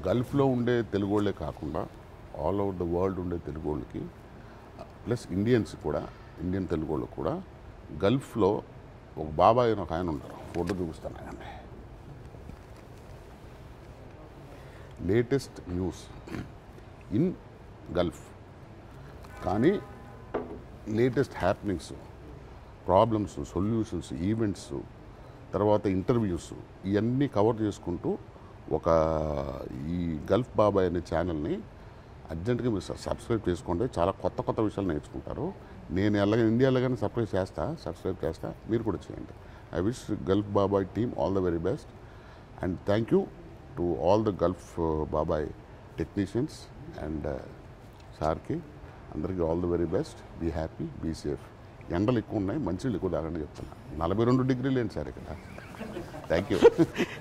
గల్ఫ్లో ఉండే తెలుగు వాళ్ళే కాకుండా ఆల్ ఓవర్ ద వరల్డ్ ఉండే తెలుగు వాళ్ళకి ప్లస్ ఇండియన్స్ కూడా ఇండియన్ తెలుగు వాళ్ళకి కూడా గల్ఫ్లో ఒక బాబాయ్ అని ఒక ఆయన ఉంటారు ఫోటో చూపిస్తాను ఆయన లేటెస్ట్ న్యూస్ ఇన్ గల్ఫ్ కానీ latest happenings problems solutions events తర్వాత ఇంటర్వ్యూస్ ఇవన్నీ కవర్ చేసుకుంటూ ఒక ఈ గల్ఫ్ బాబాయ్ అనే ఛానల్ని అర్జెంటుగా మీరు స- సబ్స్క్రైబ్ చేసుకోండి చాలా కొత్త కొత్త విషయాలు నేర్చుకుంటారు నేను ఎలాగ ఇండియాలో కానీ సబ్స్క్రైబ్ చేస్తా సబ్స్క్రైబ్ చేస్తా మీరు కూడా చేయండి I wish Gulf Babai team all the very best and thank you to all the Gulf Babai technicians and సార్కి అందరికీ all the very best be happy be safe ఎండలు ఎక్కువ ఉన్నాయి మంచినీళ్ళు ఎక్కువ తాగండి చెప్తున్నా నలభై రెండు డిగ్రీలు ఏంటి సార్ ఇక్కడ థ్యాంక్ యూ